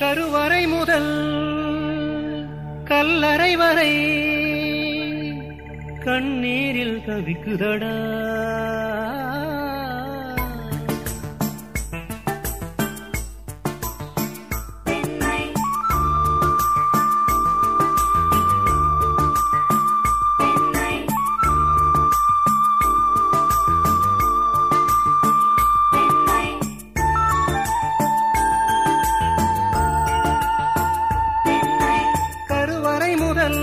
கருவறை முதல் கல்லறை வரை கண்ணீரில் தவிக்குதடா பெண்மை பெண்மை பெண்மை பெண்மை கருவறை முதல்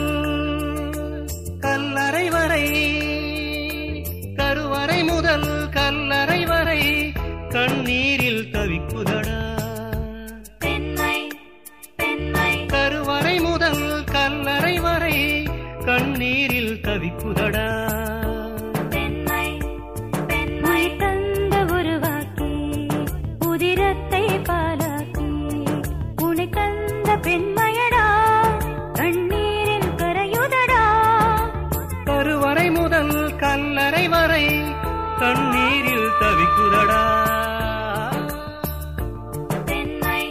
கல்லறை வரை கருவறை முதல் கல்லறை வரை கண்ணீரில் தவிக்குதடா பெண்மை பெண்மை கருவறை முதல் கல்லறை வரை கண்ணீரில் தவிக்குதடா பெண்மை பெண்மை தந்த உருவாக்கி உதிரத்தை பாலாக்கி உனை கந்த பெண்மையடா கண்ணீரில் கரையுதடா கருவறை முதல் கல்லறை வரை கண்ணீரில் தவிக்குதடா பெண்மை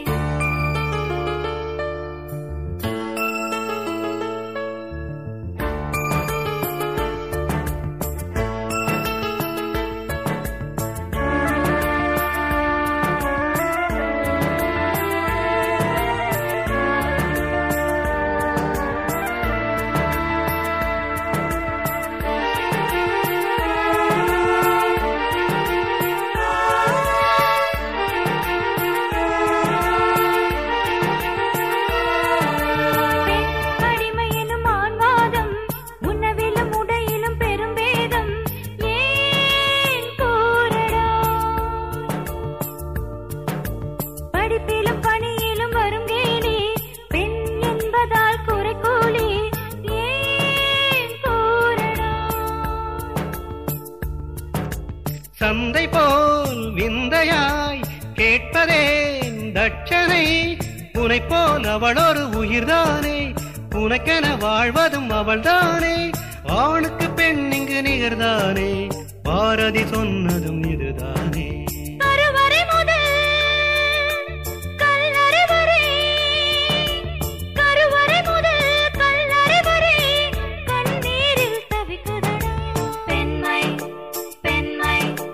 பெண் அடிமை எனும் ஆண்வாதம் உணவிலும் உடையிலும் பெரும்பேதம் ஏன் கூறடா படிப்பிலும் பணியிலும் வரும் கேலி பெண் என்பதால் குறைக்கூலி ஏன் கூறடா சந்தை போல் விந்தையாய் கேட்பதே தட்சணை உனை போல் அவள் ஒரு உயிர்தானே உனக்கென வாழ்வதும் அவள்தானே ஆணுக்கு பெண் இங்கு நிகர்தானே பாரதி சொன்னதும் இதுதானே கருவறை முதல் கல்லறை வரை கருவறை முதல் கல்லறை வரை கண்ணீரில் தவிக்குதடா பெண்மை பெண்மை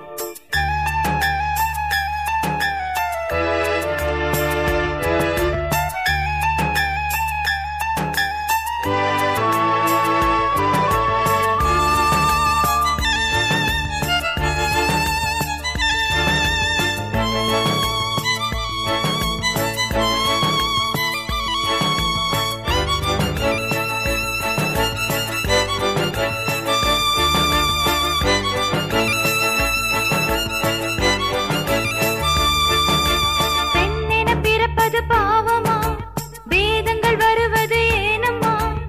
பெண்ணென பிறப்பது பாவமா வேதங்கள் வருவது ஏனம்மா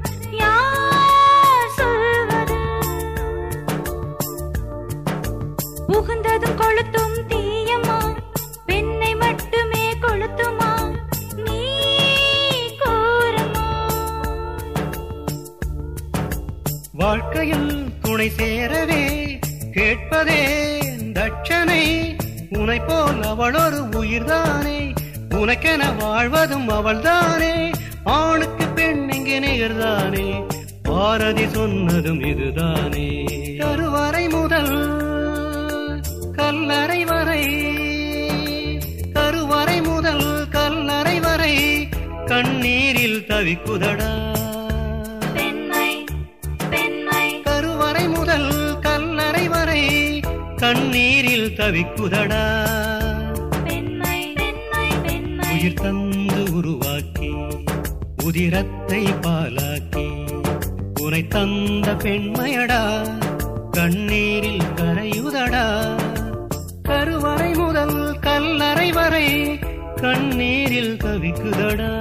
யார் சொல்வது புகுந்ததும் கொளுத்தும் தீயம்மா பெண்ணை மட்டுமே கொளுத்துமா நீ கூறமா வாழ்க்கையில் துணை சேரவே கேட்பதே தட்சணை உனை போல் அவள் ஒரு உயிர்தானே உனக்கென வாழ்வதும் அவள்தானே ஆணுக்கு பெண் இங்கே நிகர்தானே பாரதி சொன்னதும் இதுதானே கருவறை முதல் கல்லறை வரை கருவறை முதல் கல்லறை வரை கண்ணீரில் தவிக்குதடா பெண்மை பெண்மை கருவறை முதல் கல்லறை வரை கண்ணீரில் தவிக்குதடா பெண்மை பெண்மை பெண்மை உயிர் தந்து உருவாக்கி உதிரத்தை பாலாக்கி உனை தந்த பெண்மையடா கண்ணீரில் கரையுதடா கருவறை முதல் கல்லறை வரை கண்ணீரில் தவிக்குதடா